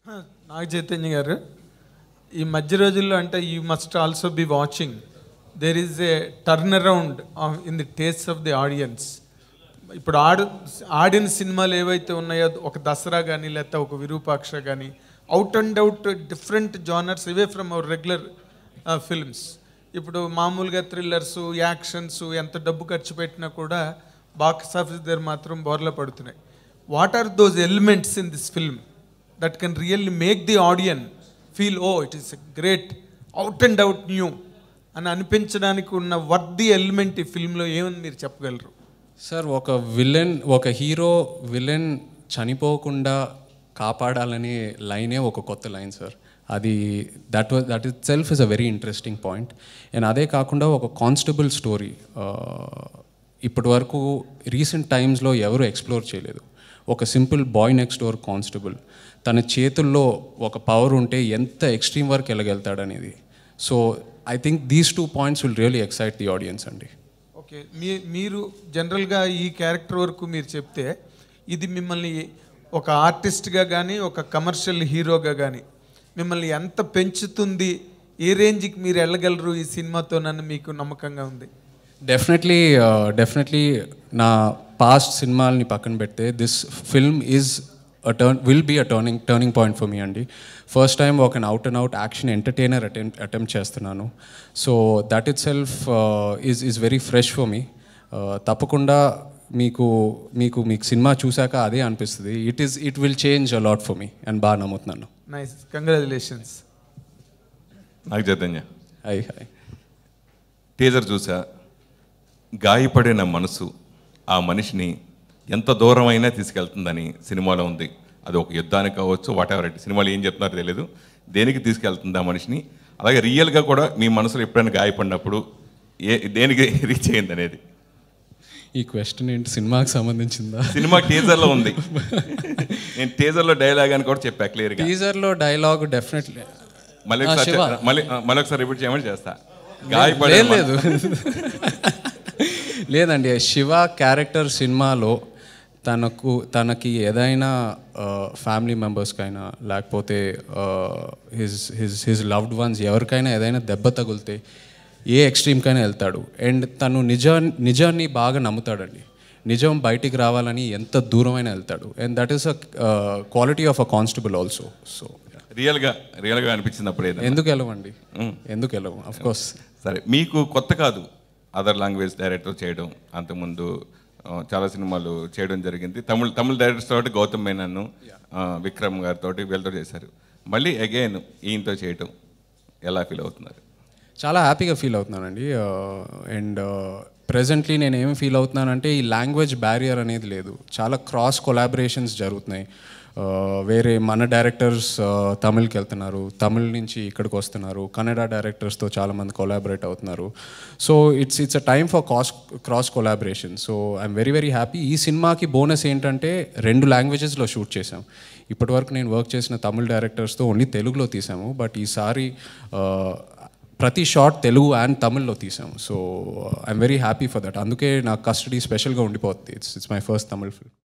నాగ చైతన్య గారు ఈ మధ్య రోజుల్లో అంటే you must also be watching there is a turn around in the taste of the audience ఇప్పుడు ఆడు ఆడిన సినిమాలు ఏవైతే ఉన్నాయో ఒక దసరా కానీ లేకపోతే ఒక విరూపాక్ష కానీ out and out different genres ఇవే ఫ్రమ్ అవర్ రెగ్యులర్ ఫిల్మ్స్ ఇప్పుడు మామూలుగా థ్రిల్లర్స్ యాక్షన్స్ ఎంత డబ్బు ఖర్చు పెట్టినా కూడా బాక్స్ ఆఫీస్ దగ్గర మాత్రం బోర్ల పడుతున్నాయి what are those elements in this film that can really make the audience feel oh it is great out and out new అని అనిపించడానికి ఉన్న వర్ది ఎలిమెంట్ ఈ ఫిల్మ్లో ఏమని మీరు చెప్పగలరు సార్ ఒక విలన్ ఒక హీరో విలన్ చనిపోకుండా కాపాడాలనే లైనే ఒక కొత్త లైన్ సార్ అది that was that itself is a very interesting point and అదే కాకుండా ఒక కానిస్టేబుల్ స్టోరీ ఇప్పటి వరకు రీసెంట్ టైమ్స్లో ఎవరు ఎక్స్ప్లోర్ చేయలేదు ఒక simple boy next door constable తన చేతుల్లో ఒక పవర్ ఉంటే ఎంత ఎక్స్ట్రీమ్ వరకు వెళ్ళగలుగుతాడనేది so I think these two points will really excite the audience అండి ఓకే మీ మీరు జనరల్గా ఈ క్యారెక్టర్ వరకు మీరు చెప్తే ఇది మిమ్మల్ని ఒక ఆర్టిస్ట్గా కానీ ఒక కమర్షియల్ హీరోగా కానీ మిమ్మల్ని ఎంత పెంచుతుంది ఏ రేంజ్కి మీరు వెళ్ళగలరు ఈ సినిమాతో నన్ను మీకు నమ్మకంగా ఉంది డెఫినెట్లీ డెఫినెట్లీ నా పాస్ట్ సినిమాలని పక్కన పెడితే this film is a turn will be a turning turning point for me అండి ఫస్ట్ టైం ఒక out and out action entertainer attempt attempt చేస్తున్నాను so that itself is is very fresh for me తప్పకుండా మీకు మీకు మీకు సినిమా చూశాక అదే అనిపిస్తుంది it is it will change a lot for me and బాగా నమ్ముతున్నాను నైస్ కంగ్రాచులేషన్స్ నాకు చైతన్య హై హై టీజర్ చూసా గాయపడిన మనసు ఆ మనిషిని ఎంత దూరమైనా తీసుకెళ్తుందని సినిమాలో ఉంది అది ఒక యుద్ధానికి కావచ్చు వాట్ ఎవర్ ఇట్ సినిమాలో ఏం చెప్తున్నారో తెలియదు దేనికి తీసుకెళ్తుంది ఆ మనిషిని అలాగే రియల్గా కూడా మీ మనసులో ఎప్పుడైనా గాయపడినప్పుడు ఏ దేనికి రీచ్ అయింది అనేది ఈ క్వశ్చన్ ఏంటి సినిమాకి సంబంధించిందా సినిమా టీజర్లో ఉంది నేను టీజర్లో డైలాగ్ అని కూడా చెప్పా క్లియర్గా టీజర్లో డైలాగ్ డెఫినెట్లీ మళ్ళీ ఆ, ఒకసారి శివ. చె- మళ్ళీ ఆ, మళ్ళీ ఒకసారి రిపీట్ చేయమని చేస్తా లేదు గాయపడే లేదు లేదండి శివ క్యారెక్టర్ సినిమాలో తనకు తనకి ఏదైనా ఫ్యామిలీ మెంబర్స్కైనా లేకపోతే his his his loved ones ఎవరికైనా ఏదైనా దెబ్బ తగిలితే ఏ ఎక్స్ట్రీమ్కైనా వెళ్తాడు అండ్ తను నిజా నిజాన్ని బాగా నమ్ముతాడండి నిజం బయటికి రావాలని ఎంత దూరమైనా వెళ్తాడు and that is a quality of a constable also so రియల్గా రియల్గా అనిపించినప్పుడు ఏదైనా ఎందుకు వెళ్ళవండి ఎందుకు వెళ్ళవు అఫ్ కోర్స్ సరే మీకు కొత్త కాదు అదర్ లాంగ్వేజ్ డైరెక్టర్ చేయడం అంతకుముందు ఆ, చాలా సినిమాలు చేయడం జరిగింది తమిళ తమిళ డైరెక్టర్స్ తోటి గౌతమ్ మేనన్ను ఆ, విక్రమ్ గారితో వీళ్ళతో చేశారు మళ్ళీ అగైన్ ఈయనతో చేయటం ఎలా ఫీల్ అవుతున్నారు చాలా హ్యాపీగా ఫీల్ అవుతున్నానండి అండ్ ప్రెజెంట్లీ నేను ఏమి ఫీల్ అవుతున్నానంటే ఈ లాంగ్వేజ్ బ్యారియర్ అనేది లేదు చాలా క్రాస్ కొలాబరేషన్స్ జరుగుతున్నాయి Uh, వేరే మన డైరెక్టర్స్ తమిళ్కి వెళ్తున్నారు తమిళ్ నుంచి ఇక్కడికి వస్తున్నారు కన్నడ డైరెక్టర్స్తో చాలామంది కొలాబరేట్ అవుతున్నారు so it's it's a time for కాస్ cross collaboration so I'm very very happy ఈ సినిమాకి బోనస్ ఏంటంటే రెండు లాంగ్వేజెస్లో షూట్ చేసాం ఇప్పటివరకు నేను వర్క్ చేసిన తమిళ్ డైరెక్టర్స్తో ఓన్లీ తెలుగులో తీసాము బట్ ఈసారి uh, ప్రతి షార్ట్ తెలుగు అండ్ తమిళ్లో తీసాము so I'm very happy for that అందుకే నాకు కస్టడీ స్పెషల్గా ఉండిపోతుంది it's it's my first Tamil film